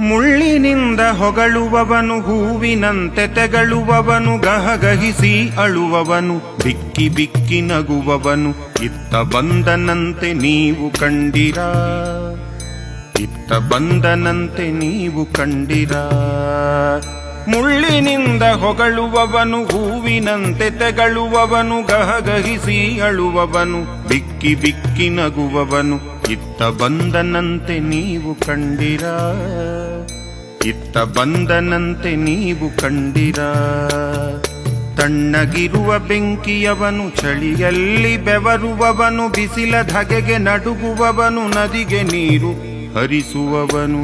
ಮುಳ್ಳಿನಿಂದ ಹೊಗಳುವವನು ಹೂವಿನಂತೆ ತೆಗಳುವವನು ಗಹಗಹಿಸಿ ಅಳುವವನು ಬಿಕ್ಕಿ ಬಿಕ್ಕಿ ನಗುವವನು ಇತ್ತ ಬಂದನಂತೆ ನೀವು ಕಂಡಿರ ಇತ್ತ ಬಂದನಂತೆ ನೀವು ಕಂಡಿರ ಮುಳ್ಳಿನಿಂದ ಹೊಗಳುವವನು ಹೂವಿನಂತೆ ತೆಗಳುವವನು ಗಹಗಹಿಸಿ ಅಳುವವನು ಬಿಕ್ಕಿ ಬಿಕ್ಕಿ ನಗುವವನು ಇತ್ತ ಬಂದನಂತೆ ನೀವು ಕಂಡಿರ ಇತ್ತ ಬಂದನಂತೆ ನೀವು ಕಂಡಿರ ತಣ್ಣಗಿರುವ ಬೆಂಕಿಯವನು ಚಳಿಯಲ್ಲಿ ಬೆವರುವವನು ಬಿಸಿಲ ಧಗೆಗೆ ನಡುಗುವವನು ನದಿಗೆ ನೀರು ಹರಿಸುವವನು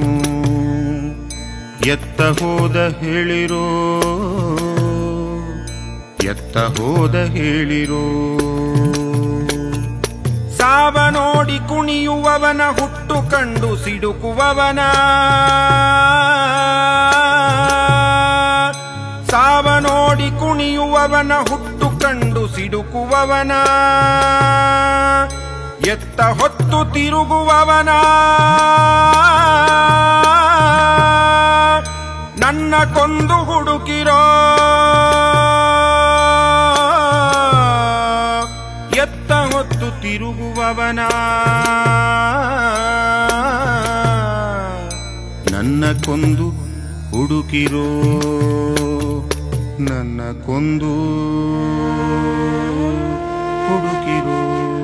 ಎತ್ತ ಹೋದ ಹೇಳಿರೋ ಎತ್ತ ಹೋದ ಹೇಳಿರೋ ಸಾವ ನೋಡಿ ಕುಣಿಯುವವನ ಹುಟ್ಟು ಕಂಡು ಸಿಡುಕುವವನ ಸಾವ ನೋಡಿ ಕುಣಿಯುವವನ ಹುಟ್ಟು ಕಂಡು ಸಿಡುಕುವವನ ಎತ್ತ ಹೊತ್ತು ತಿರುಗುವವನ ನನ್ನ ಕೊಂದು ಹುಡುಕಿರೋ ಎತ್ತ ಹೊತ್ತು ತಿರುಗುವವನ ನನ್ನ ಕೊಂದು ಹುಡುಕಿರೋ ನನ್ನ ಕೊಂದು ಹುಡುಕಿರೋ